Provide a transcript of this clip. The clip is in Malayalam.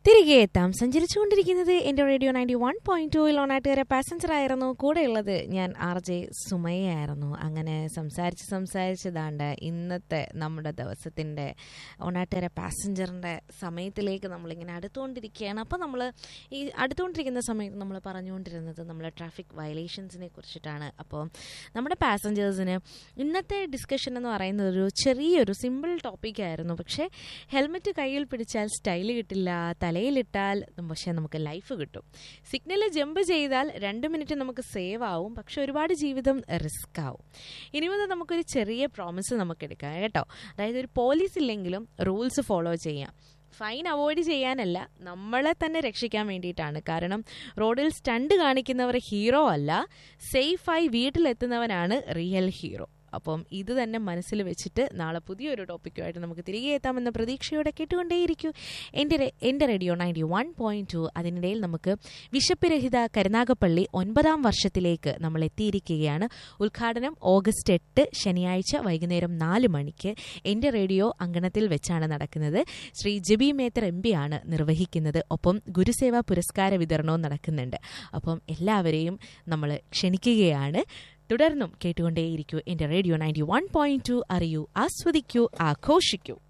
തിരികെ എത്താം സഞ്ചരിച്ചുകൊണ്ടിരിക്കുന്നത് എൻ്റെ റേഡിയോ നയൻറ്റി വൺ പോയിന്റ് ടൂയിൽ ഓണാട്ടുകാരെ പാസഞ്ചർ ആയിരുന്നു കൂടെയുള്ളത് ഞാൻ ആർ ജെ സുമയായിരുന്നു അങ്ങനെ സംസാരിച്ച് സംസാരിച്ച് ദാണ്ട് ഇന്നത്തെ നമ്മുടെ ദിവസത്തിൻ്റെ ഓണാട്ടുകാരെ പാസഞ്ചറിൻ്റെ സമയത്തിലേക്ക് നമ്മളിങ്ങനെ അടുത്തുകൊണ്ടിരിക്കുകയാണ് അപ്പോൾ നമ്മൾ ഈ അടുത്തുകൊണ്ടിരിക്കുന്ന സമയത്ത് നമ്മൾ പറഞ്ഞുകൊണ്ടിരുന്നത് നമ്മൾ ട്രാഫിക് വയലേഷൻസിനെ കുറിച്ചിട്ടാണ് അപ്പോൾ നമ്മുടെ പാസഞ്ചേഴ്സിന് ഇന്നത്തെ ഡിസ്കഷൻ എന്ന് പറയുന്നത് ഒരു ചെറിയൊരു സിമ്പിൾ ടോപ്പിക്കായിരുന്നു പക്ഷേ ഹെൽമെറ്റ് കയ്യിൽ പിടിച്ചാൽ സ്റ്റൈൽ കിട്ടില്ല തലയിലിട്ടാൽ പക്ഷേ നമുക്ക് ലൈഫ് കിട്ടും സിഗ്നൽ ജമ്പ് ചെയ്താൽ രണ്ട് മിനിറ്റ് നമുക്ക് സേവ് ആവും പക്ഷെ ഒരുപാട് ജീവിതം റിസ്ക് ആവും ഇനി മുതൽ നമുക്കൊരു ചെറിയ പ്രോമിസ് നമുക്ക് എടുക്കാം കേട്ടോ അതായത് ഒരു പോലീസ് ഇല്ലെങ്കിലും റൂൾസ് ഫോളോ ചെയ്യാം ഫൈൻ അവോയ്ഡ് ചെയ്യാനല്ല നമ്മളെ തന്നെ രക്ഷിക്കാൻ വേണ്ടിയിട്ടാണ് കാരണം റോഡിൽ സ്റ്റണ്ട് കാണിക്കുന്നവർ ഹീറോ അല്ല സേഫായി വീട്ടിലെത്തുന്നവനാണ് റിയൽ ഹീറോ അപ്പം ഇത് തന്നെ മനസ്സിൽ വെച്ചിട്ട് നാളെ പുതിയൊരു ടോപ്പിക്കുമായിട്ട് നമുക്ക് തിരികെ എത്താമെന്ന പ്രതീക്ഷയോടെ കേട്ടുകൊണ്ടേയിരിക്കൂ എൻ്റെ രെ- എൻ്റെ radio ninety one point two അതിനിടയിൽ നമുക്ക് വിശപ്പുരഹിത കരുനാഗപ്പള്ളി ഒൻപതാം വർഷത്തിലേക്ക് നമ്മൾ എത്തിയിരിക്കുകയാണ് ഉദ്ഘാടനം ഓഗസ്റ്റ് എട്ട് ശനിയാഴ്ച വൈകുന്നേരം നാല് മണിക്ക് എൻ്റെ റേഡിയോ അങ്കണത്തിൽ വെച്ചാണ് നടക്കുന്നത് ശ്രീ ജെബി മേത്തർ എം ആണ് നിർവഹിക്കുന്നത് ഒപ്പം ഗുരുസേവാ പുരസ്കാര വിതരണവും നടക്കുന്നുണ്ട് അപ്പം എല്ലാവരെയും നമ്മൾ ക്ഷണിക്കുകയാണ് തുടർന്നും കേട്ടുകൊണ്ടേയിരിക്കൂ എൻ്റെ radio ninety one point two അറിയൂ ആസ്വദിക്കൂ ആഘോഷിക്കൂ